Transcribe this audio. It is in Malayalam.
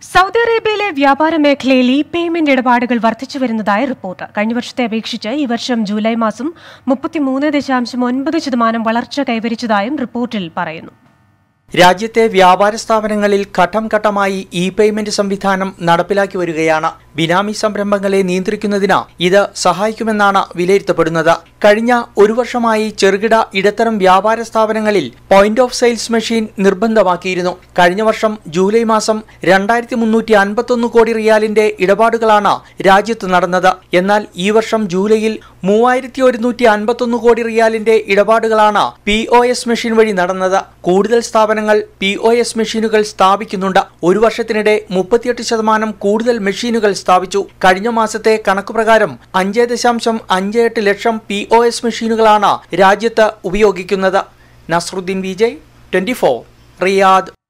സൗദി അറേബ്യയിലെ വ്യാപാര മേഖലയിൽ ഇ പേയ്മെന്റ് ഇടപാടുകൾ വർദ്ധിച്ചു വരുന്നതായി റിപ്പോർട്ട് കഴിഞ്ഞ വർഷത്തെ അപേക്ഷിച്ച് ഈ വർഷം ജൂലൈ മാസം മുപ്പത്തിമൂന്ന് ദശാംശം ഒൻപത് ശതമാനം വളർച്ച കൈവരിച്ചതായും റിപ്പോർട്ടിൽ പറയുന്നു രാജ്യത്തെ വ്യാപാര സ്ഥാപനങ്ങളിൽ ഘട്ടം ഘട്ടമായി ഇ പേയ്മെന്റ് സംവിധാനം നടപ്പിലാക്കി വരികയാണ് ബിനാമി സംരംഭങ്ങളെ നിയന്ത്രിക്കുന്നതിന് ഇത് സഹായിക്കുമെന്നാണ് വിലയിരുത്തപ്പെടുന്നത് കഴിഞ്ഞ ഒരു വർഷമായി ചെറുകിട ഇടത്തരം വ്യാപാര സ്ഥാപനങ്ങളിൽ പോയിന്റ് ഓഫ് സെയിൽസ് മെഷീൻ നിർബന്ധമാക്കിയിരുന്നു കഴിഞ്ഞ വർഷം ജൂലൈ മാസം രണ്ടായിരത്തി മുന്നൂറ്റി അൻപത്തൊന്ന് കോടി റിയാലിന്റെ ഇടപാടുകളാണ് രാജ്യത്ത് നടന്നത് എന്നാൽ ഈ വർഷം ജൂലൈയിൽ മൂവായിരത്തി ഒരുന്നൂറ്റി അൻപത്തൊന്ന് കോടി റിയാലിന്റെ ഇടപാടുകളാണ് പി ഒ എസ് മെഷീൻ വഴി നടന്നത് കൂടുതൽ സ്ഥാപനങ്ങൾ പി ഒ എസ് മെഷീനുകൾ സ്ഥാപിക്കുന്നുണ്ട് ഒരു വർഷത്തിനിടെ മുപ്പത്തിയെട്ട് ശതമാനം കൂടുതൽ മെഷീനുകൾ സ്ഥാപിച്ചു കഴിഞ്ഞ മാസത്തെ കണക്കുപ്രകാരം അഞ്ച് ദശാംശം അഞ്ച് എട്ട് ലക്ഷം പി ഒ എസ് മെഷീനുകളാണ് രാജ്യത്ത് ഉപയോഗിക്കുന്നത് Nasruddin Vijay twenty four Riyadh